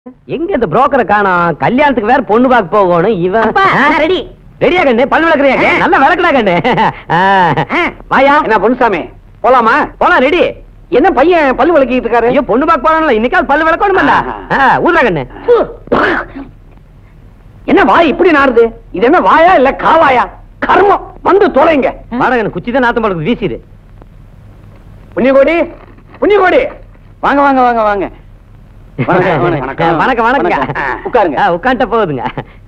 எங்க இந்த புரோக்கரை காணோம் கல்யாணத்துக்கு வேற பொண்ணு பார்க்க போகணும் இவன் அப்பா, நான் ready. ரெடியா கண்ணு பல் விளக்குறியா ஆ. நல்லா விளக்குடா கண்ணு ஆ. ஆ. வாயா என்ன பொன்சாமி போலாமா போலாம் ரெடி என்ன பையன் பல்லு விளக்கிட்டு இருக்காரு ஐயோ பொண்ணு பார்க்க போறான்ல இன்னைக்காவது பல்லு விளக்கணும்ல ஆஹா. ஊர்றா கண்ணு ஃபு. என்ன வாய் இப்படி நாறுது இது என்ன வாயா இல்ல காவாயா கர்மம் வந்து தொலைங்க வாடா கண்ணு குச்சி தான் நாத்தம் பழக்குது வீசிடு புண்ணியகோடி புண்ணியகோடி வாங்க வாங்க வாங்க வாங்க வணக்கம், வணக்கம், வணக்கம் வணக்கம் வணக்கம். உட்காருங்க. உட்காண்ட போகுதுங்க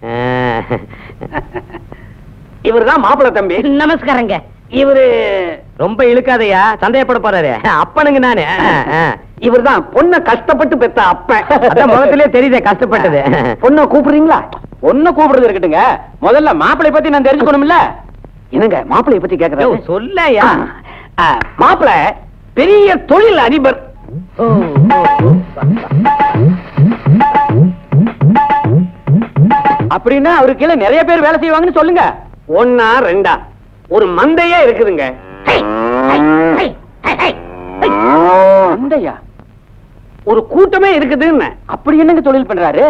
இவர்தான் மாப்பிள்ளை தம்பி நமஸ்காரங்க இவரு ரொம்ப இழுக்காதயா சந்தேகப்பட போறாரு அப்பனுங்க நானு ஆ, ஆ. இவர்தான் பொண்ண கஷ்டப்பட்டு பெத்த அப்பன் அதான் முகத்திலே தெரியுதே கஷ்டப்பட்டது பொண்ண கூப்பிடுறீங்களா பொண்ண கூப்பிடுறது இருக்கட்டுங்க முதல்ல மாப்பிளை பத்தி நான் தெரிஞ்சுக்கணும்ல என்னங்க மாப்பிளை பத்தி யோ, கேக்குறேன் சொல்லையா மாப்பிளை பெரிய தொழில் அதிபர் அப்படின்னா அவருக்கு கீழே நிறைய பேர் வேலை செய்வாங்கன்னு சொல்லுங்க ஒன்னா ரெண்டா ஒரு மந்தையே இருக்குதுங்க மந்தையா ஒரு கூட்டமே இருக்குதுன்னு அப்படி என்னங்க தொழில் பண்றாரு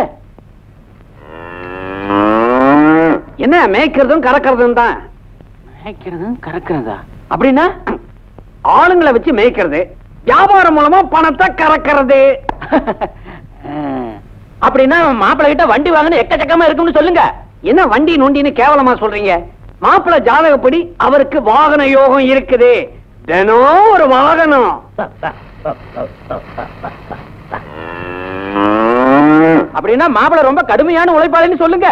என்ன மேய்க்கிறதும் கறக்கிறதும் தான் மேய்க்கிறதும் கறக்கிறதா அப்படின்னா ஆளுங்களை வச்சு மேய்க்கிறது வியாபாரம் மூலமா பணத்தை கறக்கிறது அப்படின்னா மாப்பிள்ளை கிட்ட வண்டி வாங்கணும் எக்கச்சக்கமா இருக்கும்னு சொல்லுங்க என்ன வண்டி நொண்டின்னு கேவலமா சொல்றீங்க மாப்பிள்ளை ஜாதகப்படி அவருக்கு வாகன யோகம் இருக்குது தினம் ஒரு வாகனம் அப்படின்னா மாப்பிள்ளை ரொம்ப கடுமையான உழைப்பாளின்னு சொல்லுங்க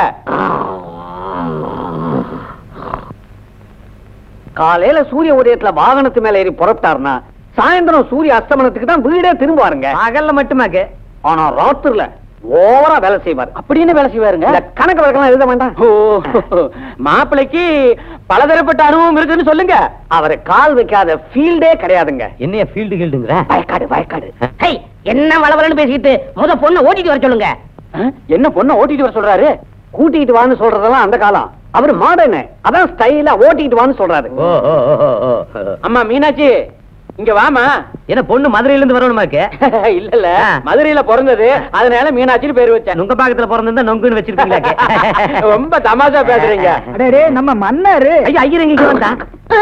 காலையில சூரிய உதயத்துல வாகனத்து மேல ஏறி புறப்பட்டாருன்னா சாயந்தரம் சூரிய அஸ்தமனத்துக்கு தான் வீடே திரும்புவாருங்க பகல்ல மட்டுமாக்கு ஆனா ராத்திரில ஓவரா வேலை செய்வார் அப்படின்னு வேலை செய்வாருங்க இந்த கணக்கு வழக்கெல்லாம் எழுத வேண்டாம் ஓ மாப்பிளைக்கு பலதரப்பட்ட அனுபவம் இருக்குன்னு சொல்லுங்க அவரை கால் வைக்காத ஃபீல்டே கிடையாதுங்க என்னைய ஃபீல்டு கீல்டுங்கிற வயக்காடு வயக்காடு ஹை, என்ன வளவலன்னு பேசிட்டு முத பொண்ணை ஓட்டிட்டு வர சொல்லுங்க என்ன பொண்ண ஓட்டிட்டு வர சொல்றாரு கூட்டிட்டு வான்னு சொல்றதெல்லாம் அந்த காலம் அவரு மாடர்னு அதான் ஸ்டைலா ஓட்டிட்டு வான்னு சொல்றாரு ஓ ஓ ஓ, ஓ, ஓ. அம்மா மீனாட்சி இங்க வாமா என்ன பொண்ணு மதுரையில இருந்து வரணுமாக்கு இல்ல இல்ல ஆ. மதுரையில பிறந்தது அதனால மீனாட்சின்னு பேர் வச்சேன் நுங்க பாக்கத்துல பிறந்திருந்தா நொங்குன்னு வச்சிருப்பீங்களாக்கு ரொம்ப தமாஷா பேசுறீங்க அடே நம்ம மன்னாரு ஐயா ஐயர் எங்க வந்தா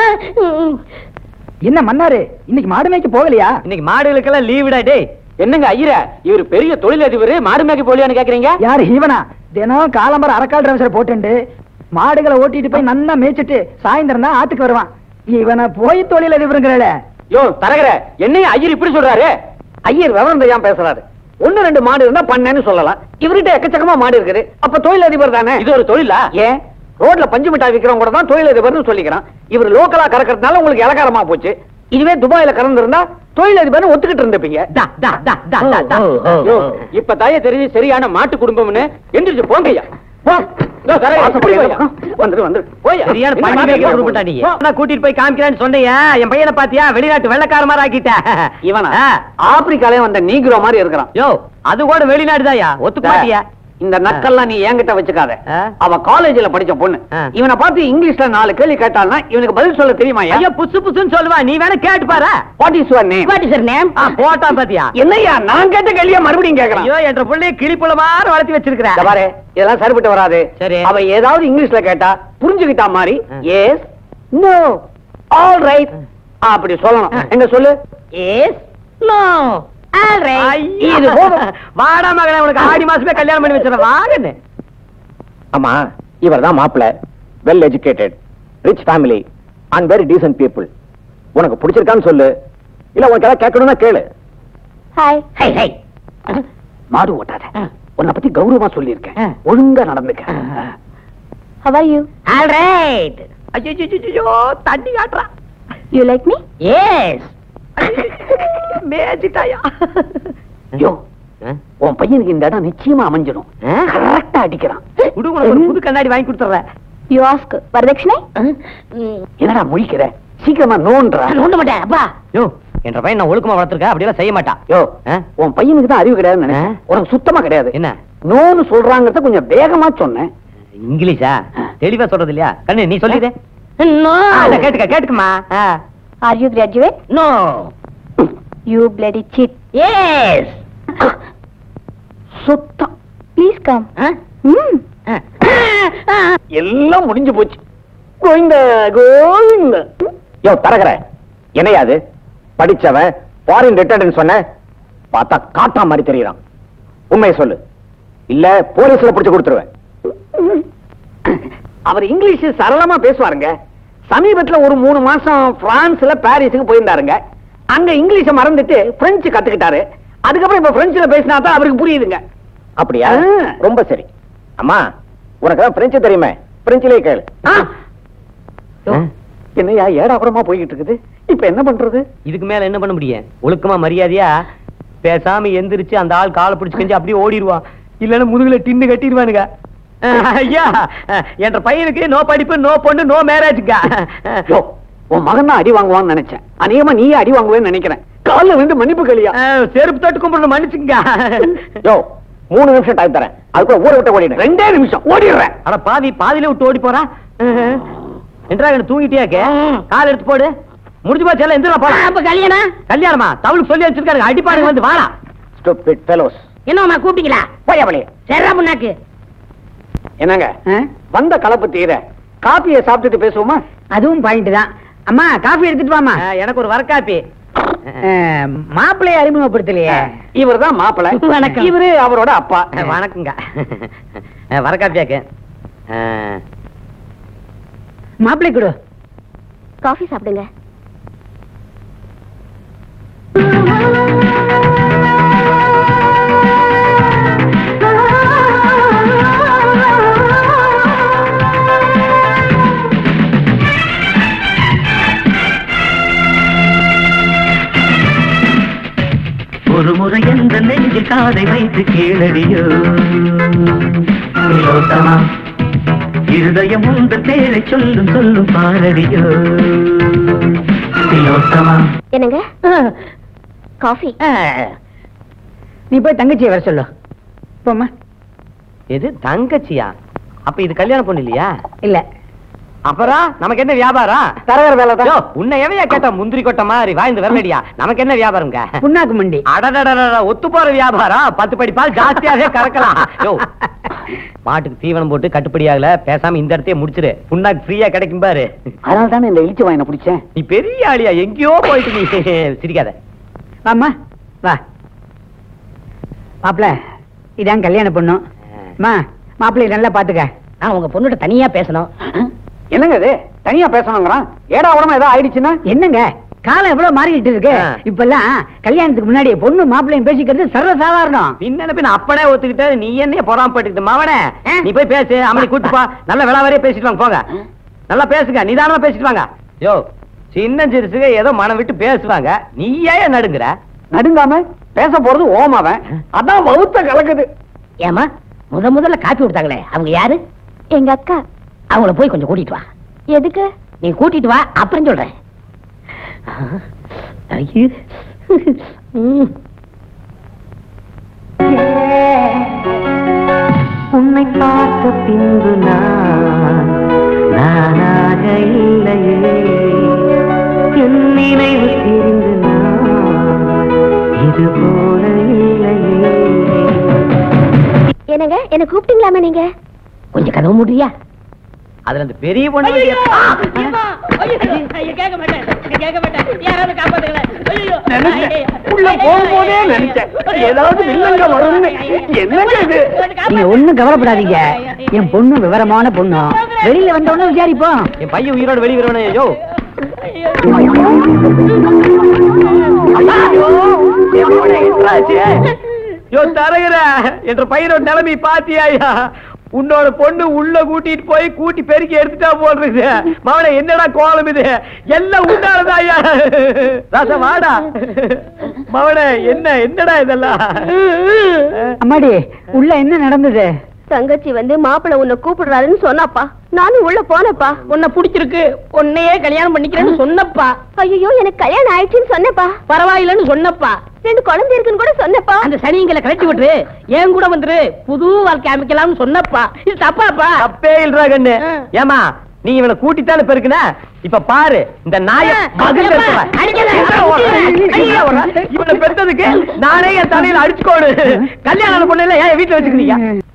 என்ன மன்னாரு இன்னைக்கு மாடு மேய்க்க போகலையா இன்னைக்கு மாடுகளுக்கெல்லாம் லீவுடா டேய் என்னங்க ஐயர இவர் பெரிய தொழிலதிபர் மாடு மேய்க்க போலியான்னு கேக்குறீங்க யாரு ஈவனா தினம் காலம்பரம் அரக்கால் டிரைவரை போட்டுண்டு மாடுகளை ஓட்டிட்டு போய் நன்னா மேய்ச்சிட்டு சாயந்தரம் தான் ஆத்துக்கு வருவான் இவனை போய் தொழில் அதிபருங்கிறல யோ தரகர என்னைய ஐயர் இப்படி சொல்றாரு ஐயர் விவரம் தெரியாம பேசுறாரு ஒண்ணு ரெண்டு மாடு இருந்தா பண்ணேன்னு சொல்லலாம் இவர்கிட்ட எக்கச்சக்கமா மாடு இருக்குது அப்ப தொழிலதிபர் தானே இது ஒரு தொழிலா ஏன் ரோட்ல பஞ்சு மிட்டாய் விக்கிறவங்க கூட தான் தொழிலதிபர்னு சொல்லிக்கிறான் இவர் லோக்கலா கறக்கறதுனால உங்களுக்கு இலக்காரமா போச்சு இதுவே துபாயில கறந்திருந்தா தொழிலதிபர்னு ஒத்துக்கிட்டு இருந்திருப்பீங்க டா டா டா டா டா டா யோ, இப்ப தாய தெரிஞ்சு சரியான மாட்டு குடும்பம்னு எந்திரிச்சு போங்கய்யா போ. இதோ தரேன். வந்துரு வந்துரு போய்யா. சரியான என்ன பண்ணி மாட்டு வைக்கிற குடும்பம்? உருப்பட்டா நீ போ. நான் கூட்டிட்டு போய் காமிக்கிறேன்னு சொன்னியா என் பையனை பாத்தியா வெளிநாட்டு வெள்ளக்கார மாதிரி ஆக்கிட்ட இவனா ஆ. ஆப்பிரிக்காலே வந்த நீக்ரோ மாதிரி இருக்கிறான் யோ அது கூட வெளிநாடுதாயா ஒத்துக்க மாட்டியா இந்த நக்கல்லாம் நீ என்கிட்ட வச்சுக்காத ஆ. அவ காலேஜ்ல படிச்ச பொண்ணு ஆ. இவனை பார்த்து இங்கிலீஷ்ல நாலு கேள்வி கேட்டால்னா இவனுக்கு பதில் சொல்ல தெரியுமா ஐயா புசு புசுன்னு சொல்லுவா நீ வேணா கேட்டு பாரு what is your name what is your name ஆ, போட்டா பாத்தியா என்னய்யா நான் கேட்ட கேள்வியா மறுபடியும் கேக்குறான் ஐயோ என்ற பிள்ளைய கிளிப்புல மாதிரி வளர்த்தி வச்சிருக்கிற இந்த பாரு இதெல்லாம் சரிப்பட்டு வராது சரி. அவ ஏதாவது இங்கிலீஷ்ல கேட்டா புரிஞ்சுக்கிட்டா மாதிரி ஆ. எஸ் நோ ஆல் ரைட் அப்படி சொல்லணும் ஆ. எங்க சொல்லு எஸ் நோ ஆல் ரைட் இது போதும். வாடா மகனே உனக்கு ஆடி மாசமே கல்யாணம் பண்ணி வச்சிடறேன் வாங்கன்னு ஆமா இவர் தான் மாப்பிள்ள well educated rich family and very decent people உனக்கு பிடிச்சிருக்கான்னு சொல்லு இல்ல உனக்கு ஏதாவது கேட்கணும்னா கேளு ஹாய் ஹை ஹை மாடு ஓட்டாத உன்னை பத்தி கௌரவமா சொல்லியிருக்கேன் ஆ. ஒழுங்கா நடந்துக்க How are you? All right ஐயோ தண்ணி காட்டுறா You like me? எஸ் மேஜிட்டாயா யோ உன் பையனுக்கு இந்த இடம் நிச்சயமா அமைஞ்சிடும் ஆ? கரெக்டா அடிக்கிறான் குடு உனக்கு ஒரு புது கண்ணாடி வாங்கி கொடுத்துறேன் You ask. வரதட்சணை என்னடா முழிக்கிற சீக்கிரமா நோன்றா நோண்ட மாட்டேன் அப்பா யோ என்ற பையன் நான் ஒழுக்கமா வளர்த்துருக்கேன் அப்படியெல்லாம் செய்ய மாட்டான் யோ ஆ? உன் பையனுக்கு தான் அறிவு கிடையாதுன்னு நினைச்சேன். ஆ? உனக்கு சுத்தமா கிடையாது என்ன நோன்னு சொல்றாங்கறத கொஞ்சம் வேகமா சொன்னேன் இங்கிலீஷா தெளிவா சொல்றது இல்லையா கண்ணு நீ சொல்லிடு நோ கேட்டுக்க கேட்டுக்குமா Are you graduate? No You bloody cheat. Yes சுத்தம் ப்ளீஸ் கம் ஆ? ம் எல்லாம் முடிஞ்சு போச்சு கோவிந்த கோவிந்த யோ தரகர என்னையா அது படிச்சவன் ஃபாரின் ரிட்டர்ன் சொன்ன பார்த்தா காட்டா மாதிரி தெரியறான் உண்மையை சொல்லு இல்ல போலீஸ்ல புடிச்சு கொடுத்துருவேன் அவர் இங்கிலீஷ் சரளமா பேசுவாருங்க சமீபத்துல ஒரு மூணு மாசம் பிரான்ஸ்ல பாரிஸுக்கு போயிருந்தாருங்க அங்க இங்கிலீஷ மறந்துட்டு பிரெஞ்சு கத்துக்கிட்டாரு அதுக்கப்புறம் இப்ப பிரெஞ்சுல பேசினா தான் அவருக்கு புரியுதுங்க அப்படியா ஆ. ரொம்ப சரி அம்மா உனக்கு தான் பிரெஞ்சு தெரியுமே பிரெஞ்சிலே கேளு ஆ? யோ, என்னய்யா ஏடாபுரமா போய்கிட்டு இருக்குது இப்ப என்ன பண்றது இதுக்கு மேல என்ன பண்ண முடியும் ஒழுக்கமா மரியாதையா பேசாம எந்திரிச்சு அந்த ஆள் காலை பிடிச்சு கெஞ்சி அப்படியே ஓடிடுவான் இல்லன்னா முதுகுல டின்னு கட்டிடுவானுங்க அஹ், ஐயா அஹ், என்ற பையனுக்கு நோ படிப்பு நோ பொண்ணு நோ மேரேஜ்ங்க யோ, உன் மகன் தான் அடி வாங்குவான்னு நினைச்சேன் அநேகமா நீயே அடி வாங்குவேன்னு நினைக்கிறேன் கால்ல ரெண்டு மன்னிப்பு கலியா செருப்பு தொட்டு கும்பிடணும் மன்னிச்சுங்க யோ மூணு நிமிஷம் டைம் தரேன் அதுக்குள்ள ஊரை விட்டு ஓடிடு ரெண்டே நிமிஷம் ஓடிடுறேன் அட பாதி பாதியில விட்டு ஓடி போறான் என்றா என்ன தூங்கிட்டியாக்க கால் எடுத்து போடு முடிஞ்சு போச்சு எல்லாம் எந்திரா போலாம் அப்ப கல்யாணம் கல்யாணமா தவளுக்கு சொல்லி வச்சிருக்காரு அடிப்பாடுங்க வந்து வாடா ஸ்டூபிட் ஃபெலோஸ் என்னம்மா கூப்பிட்டீங்களா போயாமலே சரிடா முன்னாக்கு என்னங்க வந்த கலப்பு தீர காப்பியை சாப்பிட்டுட்டு பேசுவோமா அதுவும் பாயிண்ட் தான் அம்மா காஃபி எடுத்துட்டு வாமா அஹ், எனக்கு ஒரு வரக்காப்பி மாப்பிள்ளைய அறிமுகப்படுத்தலையே இவர் தான் மாப்பிளை வணக்கம். இவரு அவரோட அப்பா அஹ், வணக்கங்க அஹ், வரக்காப்பியாக்கு அஹ், மாப்பிள்ளை கொடு காஃபி சாப்பிடுங்க ஒரு முறை எந்த நெஞ்சில் காதை வைத்து கேளடியோ திலோத்தமா இருதயம் உந்த பேரை சொல்லும் சொல்லும் பாரடியோ திலோத்தமா என்னங்க காஃபி நீ போய் தங்கச்சியை வர சொல்லு போம்மா எது தங்கச்சியா அப்ப இது கல்யாணம் பொண்ணு இல்லையா இல்ல அப்புறம் நமக்கு என்ன வியாபாரம் தரகர் வேலை யோ, உன்னை எவையா கேட்டா முந்திரி கொட்ட மாதிரி வாய்ந்து வரலடியா நமக்கு என்ன வியாபாரம்ங்க புண்ணாக்கு மண்டி அடடடடட ஒத்து போற வியாபாரம் பத்து படி பால் ஜாஸ்தியாவே கறக்கலாம் யோ மாட்டுக்கு தீவனம் போட்டு கட்டுப்படி ஆகல பேசாம இந்த இடத்தையே முடிச்சிரு புண்ணாக்கு ஃப்ரீயா கிடைக்கும் பாரு அதனால தானே இந்த இழிச்சு வாயின பிடிச்சேன் நீ பெரிய ஆளியா எங்கேயோ போயிட்டு நீ சிரிக்காத வாம்மா வா மாப்பிள்ள இதான் கல்யாண பொண்ணு அம்மா மாப்பிள்ளைய நல்லா பாத்துக்க நான் உங்க பொண்ணுகிட்ட தனியா பேசணும் என்னங்க இது தனியா பேசணுங்கிறான் ஏடா உடம்பு ஏதோ ஆயிடுச்சுன்னா என்னங்க காலம் எவ்வளவு மாறிக்கிட்டு இருக்கு ஆ. இப்பெல்லாம் கல்யாணத்துக்கு முன்னாடி பொண்ணு மாப்பிள்ளையும் பேசிக்கிறது சர்வ சாதாரணம் பின்ன பின்ன அப்பனே ஒத்துக்கிட்ட நீ என்ன பொறாமப்பட்டுக்கிட்டு மவனே ஆ. நீ போய் பேசு அம்மனி கூட்டு போ நல்ல விளாவரே பேசிட்டு வாங்க போங்க நல்லா பேசுங்க நிதானமா பேசிட்டு வாங்க யோ சின்ன சிறுசுக ஏதோ மனம் விட்டு பேசுவாங்க நீ ஏன் நடுங்குற நடுங்காம பேச போறது ஓமாவன் அதான் வவுத்த கலக்குது ஏமா முத முதல்ல காப்பி கொடுத்தாங்களே அவங்க யாரு எங்க அக்கா அவங்கள போய் கொஞ்சம் கூட்டிட்டு வா எதுக்கு நீ கூட்டிட்டு வா அப்புறம் சொல்றேன் ஐயோ. ம். உன்னை பார்த்த பின்பு நான் நானாக இல்லையே என் நினைவு தெரிந்து நான் இது போல இல்லையே என்னங்க என்ன கூப்பிட்டீங்களாமே நீங்க கொஞ்சம் கதவு முடியா அதுல அந்த பெரிய பொண்ணு உள்ள போகும்போதே நினைச்சேன் ஏதாவது வில்லங்க வரும்னு என்னங்க இது நீங்க ஒண்ணும் கவலைப்படாதீங்க என் பொண்ணு விவரமான பொண்ணு வெளியில வந்த உடனே விசாரிப்போம் என் பையன் உயிரோட வெளியே வருவனே யோ யோ தரகிற என்ற பையனோட நிலைமை பாத்தியாயா உன்னோட பொண்ணு உள்ள கூட்டிட்டு போய் கூட்டி பெருக்கி எடுத்துட்டா போடுறது மவனே என்னடா கோலம் இது எல்லாம் உண்டானதாயா ராசா வாடா மவனே என்ன என்னடா இதெல்லாம் அம்மாடி உள்ள என்ன நடந்தது தங்கச்சி வந்து மாப்பிள்ளை உன்னை கூப்பிடுறாருன்னு சொன்னாப்பா நானும் உள்ள போனப்பா உன்னை பிடிச்சிருக்கு உன்னையே கல்யாணம் பண்ணிக்கிறேன்னு சொன்னப்பா ஐயோ எனக்கு கல்யாணம் ஆயிடுச்சுன்னு சொன்னப்பா பரவாயில்லைன்னு சொன்னப்பா ரெண்டு குழந்தை இருக்குன்னு கூட சொன்னப்பா அந்த சனிங்களை கழட்டி விட்டுரு ஏன் கூட வந்துரு புது வாழ்க்கை அமைக்கலாம்னு சொன்னப்பா இது தப்பாப்பா தப்பே இல்லடா கண்ணு ஏமா நீ இவனை கூட்டித்தானே பெருக்குன இப்ப பாரு இந்த நாய மகிழ் இவனை பெத்ததுக்கு நானே என் தலையில அடிச்சுக்கோடு கல்யாணம் பொண்ணு இல்ல ஏன் வீட்டுல வச்சுக்கிறீங்க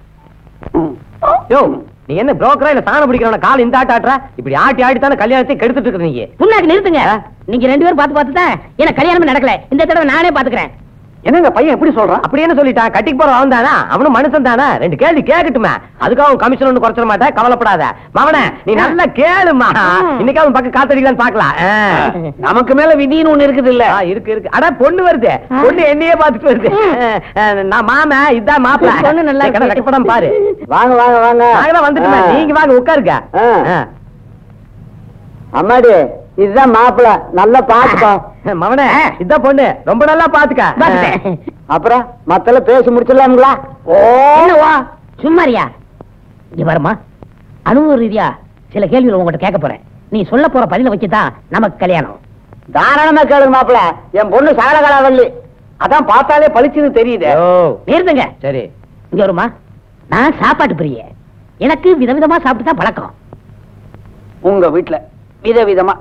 யோ நீ என்ன புரோக்கரா இல்ல சாணம் பிடிக்கிறவன கால் இந்த ஆட்ட ஆட்டுற இப்படி ஆட்டி ஆட்டி தானே கல்யாணத்தை கெடுத்துட்டு இருக்க நீங்க புண்ணாக்கு நிறுத்துங்க நீங்க ரெண்டு பேரும் பார்த்து பார்த்து தான் எனக்கு கல்யாணமே நடக்கல இந்த தடவை நானே பாத்துக்கிறேன் என்னங்க பையன் எப்படி சொல்றான் அப்படி என்ன சொல்லிட்டான் கட்டிக்கு போற அவன் தானா அவனும் மனுஷன் தானே ரெண்டு கேள்வி கேட்கட்டுமே அதுக்காக அவன் கமிஷன் ஒண்ணு குறைச்சிட மாட்டேன் கவலைப்படாத மவனே நீ நல்லா கேளுமா இன்னைக்கு அவன் பக்கம் காத்தடிக்கலான்னு பாக்கலாம் நமக்கு மேல விதின்னு ஒண்ணு இருக்குது இல்ல இருக்கு இருக்கு அட பொண்ணு வருது பொண்ணு என்னையே பாத்துட்டு வருது அஹ், நான் மாம இதான் மாப்பிள்ள பொண்ணு நல்லா இருக்கு. வெக்கப்படம் பாரு வாங்க வாங்க வாங்க நாங்க தான் வந்துட்டுமே நீங்க வாங்க உட்காருங்க ஆ. ஆ. அம்மாடி இதுதான் மாப்பிள்ள நல்லா பாத்துக்கோ மவனே இதான் பொண்ணு ரொம்ப நல்லா பாத்துக்க பாத்துட்டேன். அப்புறம் மத்தல பேசி முடிச்சிடலாம்ங்களா என்னவா சும்மாரியா இங்க வருமா அனுபவ ரீதியா சில கேள்விகள் உங்ககிட்ட கேட்க போறேன் நீ சொல்ல போற பதில வச்சுதான் நமக்கு கல்யாணம் தாராளமா கேளுங்க மாப்பிள்ள என் பொண்ணு சகலகலாவல்லி அதான் பார்த்தாலே பளிச்சுன்னு தெரியுது ஓ நிறுத்துங்க சரி இங்க வருமா நான் சாப்பாட்டு பிரிய எனக்கு விதவிதமா சாப்பிட்டு தான் பழக்கம் உங்க வீட்டுல விதவிதமா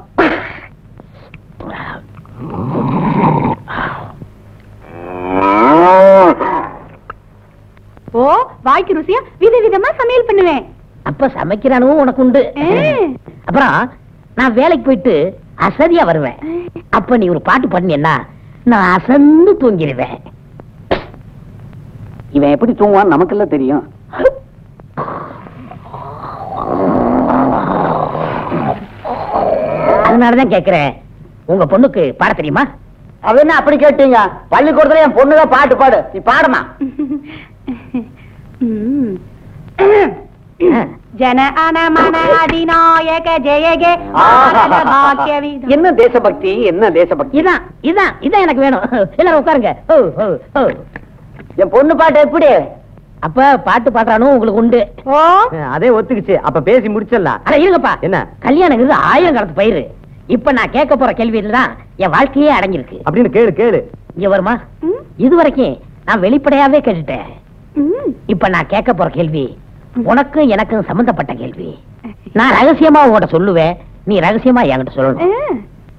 ஓ வாய்க்கு ருசியா விதவிதமா சமையல் பண்ணுவேன் அப்ப சமைக்கிற அனுபவம் உனக்கு உண்டு அப்புறம் நான் வேலைக்கு போயிட்டு அசதியா வருவேன் அப்ப நீ ஒரு பாட்டு பண்ணியன்னா நான் அசந்து தூங்கிடுவேன் இவன் எப்படி தூங்குவான் நமக்கெல்லாம் தெரியும் அதனாலதான் கேக்குறேன் உங்க பொண்ணுக்கு பாட தெரியுமா அது என்ன அப்படி கேட்டீங்க பள்ளிக்கூடத்துல என் பொண்ணுதான் பாட்டு பாடு நீ பாடுமா ஜன அனமன அதிநாயக ஜெயகே என்ன தேசபக்தி என்ன தேசபக்தி இதான் இதான் இதான் எனக்கு வேணும் எல்லாரும் உட்காருங்க ஓ, ஓ, ஓ. என் பொண்ணு பாட்டு எப்படி அப்ப பாட்டு பாடுறானும் உங்களுக்கு உண்டு ஓ அதே ஒத்துக்குச்சு அப்ப பேசி முடிச்சிடலாம் அட இருங்கப்பா என்ன கல்யாணங்கிறது ஆயிரம் காலத்து பயிர் இப்ப நான் கேட்க போற கேள்வியில தான் என் வாழ்க்கையே அடங்கியிருக்கு அப்படின்னு கேளு கேளு இங்க வருமா ம், இது வரைக்கும் நான் வெளிப்படையாவே கேட்டுட்டேன் ம். இப்ப நான் கேட்க போற கேள்வி உனக்கும் எனக்கும் சம்பந்தப்பட்ட கேள்வி நான் ரகசியமா உன்கிட்ட சொல்லுவேன் நீ ரகசியமா என்கிட்ட சொல்லணும்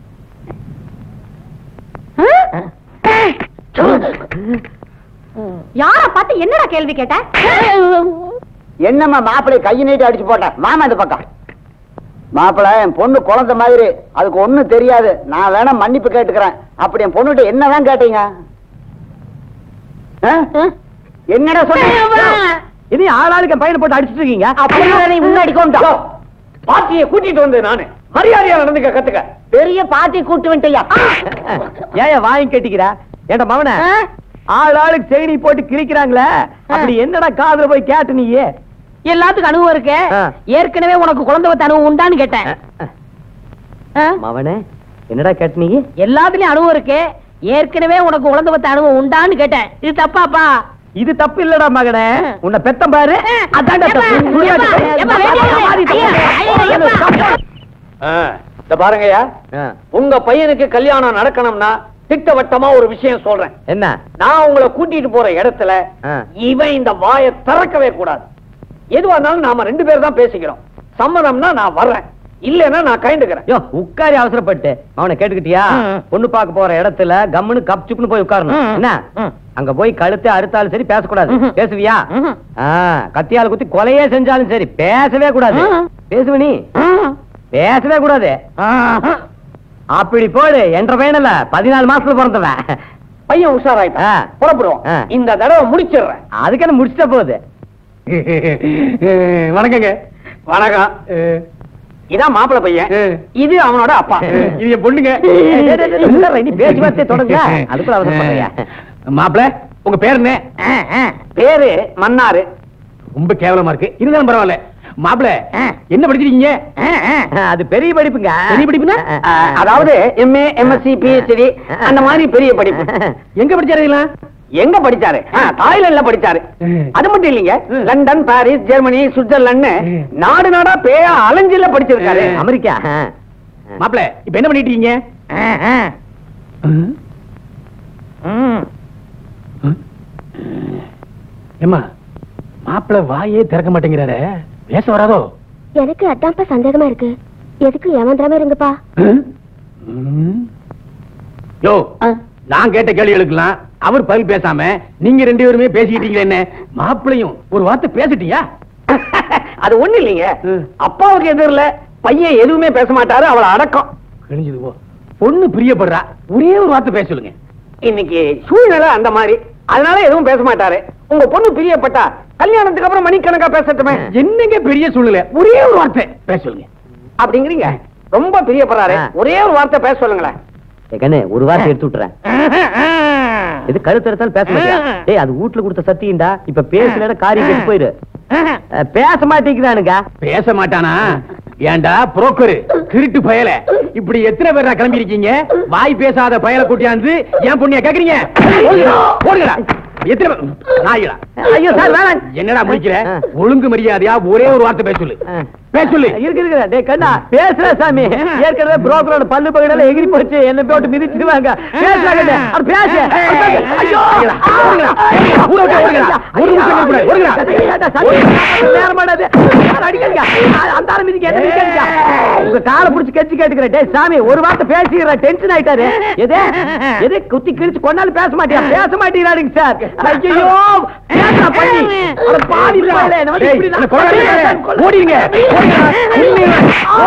ஆ? ஆ? சொல்லு. யார பார்த்து என்னடா கேள்வி கேட்ட என்னம்மா மாப்பிள்ளை கையை நீட்டி அடிச்சு போட்ட மாமா இந்த பக்கம் மாப்பிள்ளை என் பொண்ணு குழந்தை மாதிரி அதுக்கு ஒண்ணும் தெரியாது நான் வேணா மன்னிப்பு கேட்டுக்கிறேன் அப்படி என் பொண்ணுகிட்ட என்னதான் கேட்டீங்க ஆ? என்னடா சொன்ன இது ஆளாளுக்கு என் பையனை போட்டு அடிச்சிட்டு இருக்கீங்க அப்படியே நீ முன்னாடி கொண்டா பாட்டியை கூட்டிட்டு வந்தேன் நானு மரியாதையா நடந்துக்க கத்துக்க பெரிய பாட்டி கூட்டு வந்துட்டியா ஏன் வாங்கி கட்டிக்கிற ஏன்டா மவன ஆள் ஆளுக்கு செயினி போட்டு கிழிக்கிறாங்களே அப்படி என்னடா காதுல போய் கேட்டு நீயே எல்லாத்துக்கும் அனுபவம் இருக்கு ஆ. ஏற்கனவே உனக்கு குழந்தை வத்த அனுபவம் உண்டான்னு கேட்டேன் ஆ? மவனே என்னடா கேட்ட நீ எல்லாத்துலயும் அனுபவம் இருக்கு ஏற்கனவே உனக்கு குழந்தை வத்த அனுபவம் உண்டான்னு கேட்டேன் இது தப்பாப்பா இது தப்பு இல்லடா மகனே உன்னை பெத்தம் பாரு அதான்டா ஏப்பா, தப்பு. துணியாட்டு ஏப்பா, போய். ஏப்பா, வேண்டியது மாறி தப்பு. ஐயா, ஐயா, ஏப்பா. இந்த பாருங்கய்யா ஆ, உங்க பையனுக்கு கல்யாணம் நடக்கணும்னா திட்டவட்டமா ஒரு விஷயம் சொல்றேன் என்ன நான் உங்களை கூட்டிட்டு போற இடத்துல ஆ. இவன் இந்த வாயை திறக்கவே கூடாது எதுவா இருந்தாலும் நாம ரெண்டு பேர் தான் பேசிக்கிறோம் சம்மதம்னா நான் வர்றேன் இல்லைன்னா நான் கைண்டுக்கிறேன் யோ உட்காரி அவசரப்பட்டு அவனை கேட்டுக்கிட்டியா ம். பொண்ணு பார்க்க போற இடத்துல கம்முன்னு கப் சுப்புன்னு போய் உட்காரணும் ம். என்ன ம். அங்க போய் கழுத்து அறுத்தாலும் சரி பேசக்கூடாது ம்ஹும். பேசுவியா ம்ஹும். ஆ, கத்தியால குத்தி கொலையே செஞ்சாலும் சரி பேசவே கூடாது ம். பேசுவ நீ பேசவே கூடாது அப்படி போடு என்ற பையனல்ல பதினாலு மாசத்துல பிறந்தவன் பையன் உஷாராயிட்டான் ஆ. புறப்படுவோம் ஆ. இந்த தடவை முடிச்சிடுறேன் அதுக்கு என்ன முடிச்சிட்ட போகுது வணக்கங்க வணக்கம் இதான் மாப்பிள்ளை பையன் இது அவனோட அப்பா இது என் பொண்ணுங்க டேய், டேய், டேய், உட்கார்றா, நீ பேச்சுவார்த்தை தொடங்க அதுக்குள்ள அவசரப்படுறியா மாப்பிள உங்க பேர் என்ன பேரு மன்னாரு ரொம்ப கேவலமா இருக்கு இருந்தாலும் பரவாயில்ல மாப்பிள ஆ. என்ன படிச்சிருக்கீங்க அது பெரிய படிப்புங்க பெரிய படிப்புனா? ஆ, அதாவது எம்ஏ எம்எஸ்சி பிஹெச்டி அந்த மாதிரி பெரிய படிப்பு எங்க படிச்சாரு இதெல்லாம் எங்க படிச்சாரு ஆ, தாய்லாந்துல படிச்சாரு ம். அது மட்டும் இல்லைங்க ம். லண்டன் பாரிஸ் ஜெர்மனி சுவிட்சர்லாந்து ம். நாடு நாடா பேயா அலைஞ்சில படிச்சிருக்காரு ம். அமெரிக்கா மாப்பிள இப்ப என்ன பண்ணிட்டு இருக்கீங்க ஏமா மாப்பிள வாயே திறக்க மாட்டேங்கிறாரு பேச வராதோ எனக்கு அதான்ப்பா சந்தேகமா இருக்கு எதுக்கு ஏமாந்திராம இருங்கப்பா யோ நான் கேட்ட கேள்விகளுக்கெல்லாம் அவர் பதில் பேசாம நீங்க ரெண்டு பேருமே பேசிக்கிட்டீங்களே என்ன மாப்பிளையும் ஒரு வார்த்தை பேசிட்டீங்க அது ஒண்ணு இல்லைங்க ம். அப்பாவுக்கு எதிரில பையன் எதுவுமே பேச மாட்டாரு அவளை அடக்கம் கிழிஞ்சது போ பொண்ணு பிரியப்படுறா ஒரே ஒரு வார்த்தை பேச சொல்லுங்க இன்னைக்கு சூழ்நிலை அந்த மாதிரி அதனால எதுவும் பேச மாட்டாரு உங்க பொண்ணு பிரியப்பட்டா கல்யாணத்துக்கு அப்புறம் மணிக்கணக்கா பேசட்டுமே என்னங்க பெரிய சூழ்நிலை ஒரே ஒரு வார்த்தை பேச சொல்லுங்க அப்படிங்கிறீங்க ரொம்ப பிரியப்படுறாரு ஆ. ஒரே ஒரு வார்த்தை பேச சொல்லுங்களேன் கண்ணு ஒரு வார்த்தை எடுத்து விட்டுறேன் இது கழுத்து எடுத்தாலும் பேச மாட்டியா டேய் அது வீட்டுல கொடுத்த சத்தியம்டா இப்ப பேசல காரியம் கெட்டு போயிரு அஹ், பேச மாட்டேங்கிறானுங்க பேச மாட்டானா ஏன்டா புரோக்கரு திருட்டு பயல இப்படி எத்தனை பேரா கிளம்பி இருக்கீங்க வாய் பேசாத பயல கூட்டியாந்து ஏன் பொண்ணிய கேக்குறீங்க ஓடுங்கடா, ஓடுங்கடா. எத்தனை பேர்? நாய்களா ஐயோ சார் வேணாம் என்னடா முடிக்கிற ஆ. ஒழுங்கு மரியாதையா ஒரே ஒரு வார்த்தை பேச சொல்லு ஆ. பேச சொல்லு இருக்கு இருக்கு டேய் கண்ணா பேசுற சாமி ஏற்கனவே புரோக்கரோட பல்லு பகடல எகிரி போச்சு என்ன போட்டு மிதிச்சிடுவாங்க பேசுறா கண்ணு அது பேசு அது பேசு. ஐயோ ஓடுங்கடா, ஓடுங்கடா. ஊரை விட்டு ஓடுங்கடா. ஒரு நிமிஷம் நிக்க கூடாது. ஓடுங்கடா. ஏண்டா, சாமி, நேரம் ஆடாது. யார் அடிக்காதீங்க. அந்த ஆளு மிதிக்க, என்ன மிதிக்காதீங்க. உங்க காலை புடிச்சு கெச்சி கேட்டுக்கிறேன் டேய் சாமி ஒரு வார்த்தை பேசிக்கிற டென்ஷன் ஆயிட்டாரு எது எது குத்தி கிழிச்சு கொண்டாலும் பேச மாட்டியா பேச மாட்டேங்கிறாருங்க சார் ஐயோ பேசுறா பண்ணி அட பாவி பயலே, என்ன வந்து டேய், இப்படி அந்த குழந்தை இருக்காரு. ஓடிடுங்க. ஓடுங்கடா.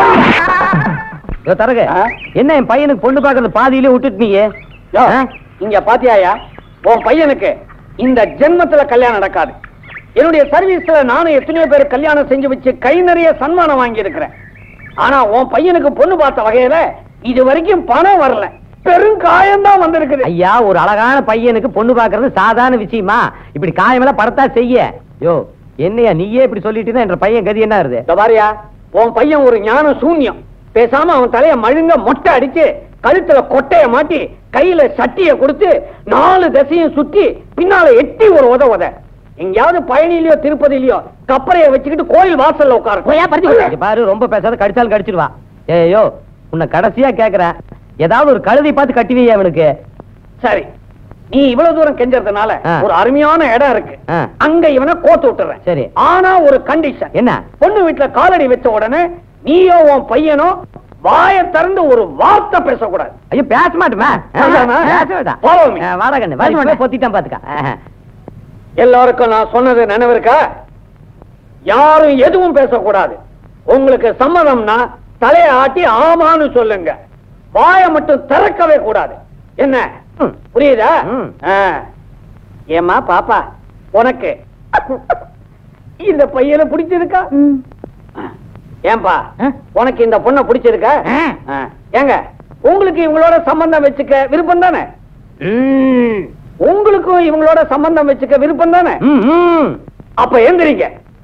இதோ தரகு என்ன என் பையனுக்கு பொண்ணு பாக்குறது பாதியிலே விட்டுட்டு நீ யோ, இங்க பாத்தியாயா உன் பையனுக்கு இந்த ஜென்மத்துல கல்யாணம் நடக்காது என்னுடைய சர்வீஸ்ல நானும் எத்தனையோ பேர் கல்யாணம் செஞ்சு வச்சு கை நிறைய சன்மானம் வாங்கி இருக்கிறேன் ஆனா உன் பையனுக்கு பொண்ணு பார்த்த வகையில இது வரைக்கும் பணம் வரல பெரும் காயம்தான் வந்திருக்குது ஐயா ஒரு அழகான பையனுக்கு பொண்ணு பாக்குறது சாதாரண விஷயமா இப்படி காயமெல்லாம் படத்தா செய்ய யோ என்னையா நீயே இப்படி சொல்லிட்டு என்ற பையன் கதி என்ன ஆகுது இந்த பாரியா உன் பையன் ஒரு ஞான சூன்யம் பேசாம அவன் தலைய மழுங்க மொட்டை அடிச்சு கழுத்துல கொட்டைய மாட்டி கையில சட்டிய கொடுத்து நாலு திசையும் சுத்தி பின்னால எட்டி ஒரு உத உத எங்கேயாவது பழனிலயோ திருப்பதிலயோ கப்பறைய வச்சுக்கிட்டு கோயில் வாசல்ல உட்கார இங்க பாரு ரொம்ப பேசாத கடிச்சாலும் கடிச்சிடுவா ஏயோ உன்னை கடைசியா கேக்குறேன் ஏதாவது ஒரு கழுதை பார்த்து கட்டிவியா அவனுக்கு சரி நீ இவ்வளவு தூரம் கெஞ்சறதுனால ஆ. ஒரு அருமையான இடம் இருக்கு ஆ. அங்க இவனை கோத்து விட்டுறேன் சரி. ஆனா ஒரு கண்டிஷன் என்ன பொண்ணு வீட்டுல காலடி வச்ச உடனே நீயோ உன் பையனோ வாயை திறந்து ஒரு வார்த்தை பேசக்கூடாது ஐயோ பேச மாட்டோமா அதானா? பேச வேண்டாம் Follow me. வாடா கண்ணு பேச மாட்டேன். பொத்திட்டான் பாத்துக்க ஆஹா. எல்லாருக்கும் நான் சொன்னது நினைவு இருக்கா யாரும் எதுவும் பேசக்கூடாது உங்களுக்கு சம்மதம்னா தலையை ஆட்டி ஆமான்னு சொல்லுங்க வாயை மட்டும் திறக்கவே கூடாது என்ன ம். புரியுதா ம். ஆ. ஏம்மா பாப்பா உனக்கு இந்த பையனை பிடிச்சிருக்கா ஏன்பா ஆ? உனக்கு இந்த பொண்ணை பிடிச்சிருக்கா ஆ. ஆ. ஏங்க உங்களுக்கு இவங்களோட சம்பந்தம் வச்சுக்க விருப்பம் தானே ம். உங்களுக்கும் இவங்களோட சம்பந்தம் வச்சுக்க விருப்பம் தானே ம், ம். அப்ப எந்திரிங்க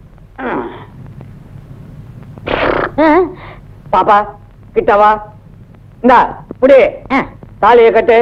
பாப்பா கிட்ட வா இந்தா புடி தாலிய கட்டு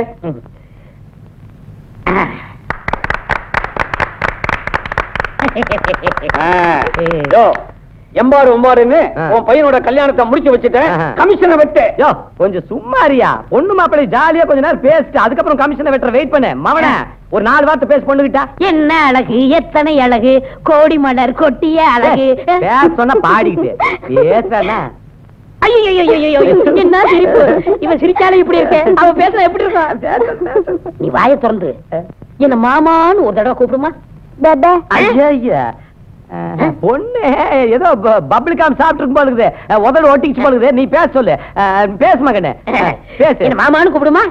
ஆ. யோ, எம்பாரு ஒம்பாருன்னு ஆ. உன் பையனோட கல்யாணத்தை முடிச்சு வச்சுட்டேன் ஆஹா. கமிஷனை வெட்டு யோ கொஞ்சம் சும்மாரியா பொண்ணு மாப்பிள்ளை ஜாலியா கொஞ்ச நேரம் பேசிட்டு அதுக்கப்புறம் கமிஷனை வெட்டுற வெயிட் பண்ணு மவன ஒரு நாலு வார்த்தை பேச பொண்ணுகிட்டா என்ன அழகு எத்தனை அழகு கோடி மலர் கொட்டிய அழகு பேச சொன்னா பாடிக்கிட்டு பேசுறானா ஐயோ என்ன சிரிப்பு இவன் சிரிச்சாலும் இப்படி இருக்கு அவன் பேசுற எப்படி இருக்கும் நீ வாயை திறந்து என்ன மாமான்னு ஒரு தடவை கூப்பிடுமா ஐயா பொண்ணு ஏதோ பபிள் காம் சாப்பிட்டு இருக்கும் போல இருக்குது அஹ், உதடு ஒட்டிச்சு போல இருக்குது நீ பேச சொல்லு அஹ், பேசு மகனே அஹ், பேசு என்ன மாமான்னு கூப்பிடுமா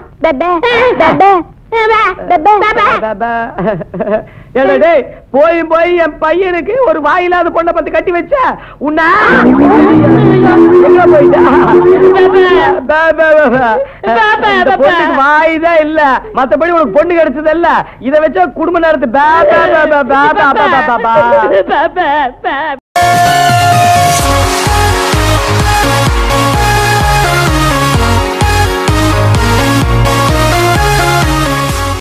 ஏடா டேய் போய் போய் என் பையனுக்கு ஒரு வாயில்லாத பொண்ணை பத்தி கட்டி வச்ச உன்ன எங்க போயிட்டா பே, பே, பே, பே. இந்த பொண்ணுக்கு வாய்தான் இல்ல மத்தபடி உனக்கு பொண்ணு கிடைச்சது இல்ல இத வச்சா குடும்ப நடத்து பே, பே, பே, பே, பே, பே, பே, பே, பே.